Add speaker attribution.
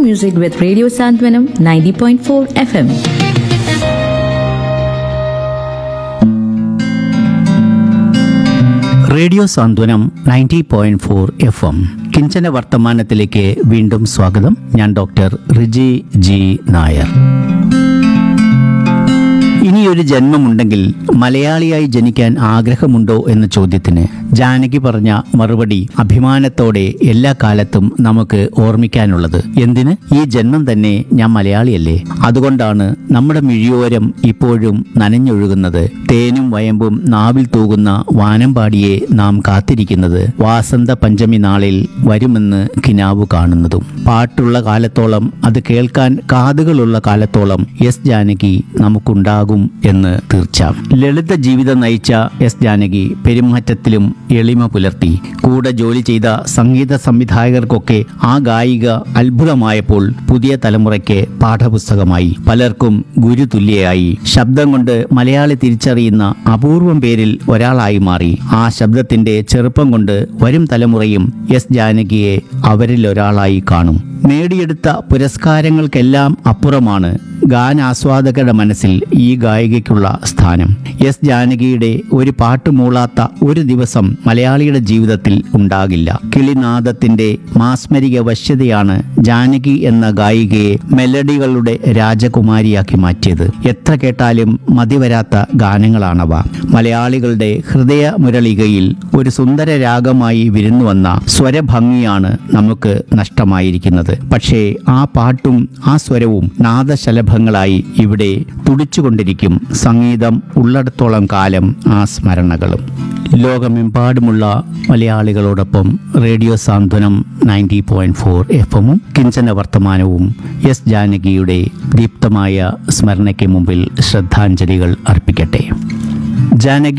Speaker 1: music with Radio Santwanam 90.4 FM.
Speaker 2: Radio Santhwanam ninety point four F M കിഞ്ചന വർത്തമാനത്തിലേക്ക് വീണ്ടും സ്വാഗതം ഞാൻ ഡോക്ടർ റിജി ജി നായർ ഇനിയൊരു ജന്മമുണ്ടെങ്കിൽ മലയാളിയായി ജനിക്കാൻ ആഗ്രഹമുണ്ടോ എന്ന ചോദ്യത്തിന് ജാനകി പറഞ്ഞ മറുപടി അഭിമാനത്തോടെ എല്ലാ കാലത്തും നമുക്ക് ഓർമ്മിക്കാനുള്ളത് എന്തിന് ഈ ജന്മം തന്നെ ഞാൻ മലയാളിയല്ലേ അതുകൊണ്ടാണ് നമ്മുടെ മിഴിയോരം ഇപ്പോഴും നനഞ്ഞൊഴുകുന്നത് തേനും വയമ്പും നാവിൽ തൂകുന്ന വാനമ്പാടിയെ നാം കാത്തിരിക്കുന്നത് വാസന്ത പഞ്ചമി നാളിൽ വരുമെന്ന് കിനാവു കാണുന്നതും പാട്ടുള്ള കാലത്തോളം അത് കേൾക്കാൻ കാതുകളുള്ള കാലത്തോളം എസ് ജാനകി നമുക്കുണ്ടാകും എന്ന് തീർച്ച ലളിത ജീവിതം നയിച്ച എസ് ജാനകി പെരുമാറ്റത്തിലും എളിമ പുലർത്തി കൂടെ ജോലി ചെയ്ത സംഗീത സംവിധായകർക്കൊക്കെ ആ ഗായിക അത്ഭുതമായപ്പോൾ പുതിയ തലമുറയ്ക്ക് പാഠപുസ്തകമായി പലർക്കും ഗുരുതുല്യയായി ശബ്ദം കൊണ്ട് മലയാളി തിരിച്ചറിയുന്ന അപൂർവം പേരിൽ ഒരാളായി മാറി ആ ശബ്ദത്തിന്റെ ചെറുപ്പം കൊണ്ട് വരും തലമുറയും എസ് ജാനകിയെ അവരിൽ ഒരാളായി കാണും നേടിയെടുത്ത പുരസ്കാരങ്ങൾക്കെല്ലാം അപ്പുറമാണ് ഗാനാസ്വാദകരുടെ മനസ്സിൽ ഈ ഗായികയ്ക്കുള്ള സ്ഥാനം എസ് ജാനകിയുടെ ഒരു പാട്ട് മൂളാത്ത ഒരു ദിവസം മലയാളിയുടെ ജീവിതത്തിൽ ഉണ്ടാകില്ല കിളിനാദത്തിന്റെ മാസ്മരിക വശ്യതയാണ് ജാനകി എന്ന ഗായികയെ മെലഡികളുടെ രാജകുമാരിയാക്കി മാറ്റിയത് എത്ര കേട്ടാലും മതിവരാത്ത ഗാനങ്ങളാണവ മലയാളികളുടെ ഹൃദയ മുരളികയിൽ ഒരു സുന്ദര രാഗമായി വിരുന്നു വന്ന സ്വരഭംഗിയാണ് നമുക്ക് നഷ്ടമായിരിക്കുന്നത് പക്ഷേ ആ പാട്ടും ആ സ്വരവും നാദശലഭങ്ങളായി ഇവിടെ തുടിച്ചുകൊണ്ടിരിക്കും സംഗീതം ഉള്ളിടത്തോളം കാലം ആ സ്മരണകളും ലോകമെമ്പാടുമുള്ള മലയാളികളോടൊപ്പം radio Santhwanam ninety point four F എമ്മും കിഞ്ചന വർത്തമാനവും എസ് ജാനകിയുടെ ദീപ്തമായ സ്മരണയ്ക്ക് മുമ്പിൽ ശ്രദ്ധാഞ്ജലികൾ അർപ്പിക്കട്ടെ ജാനകി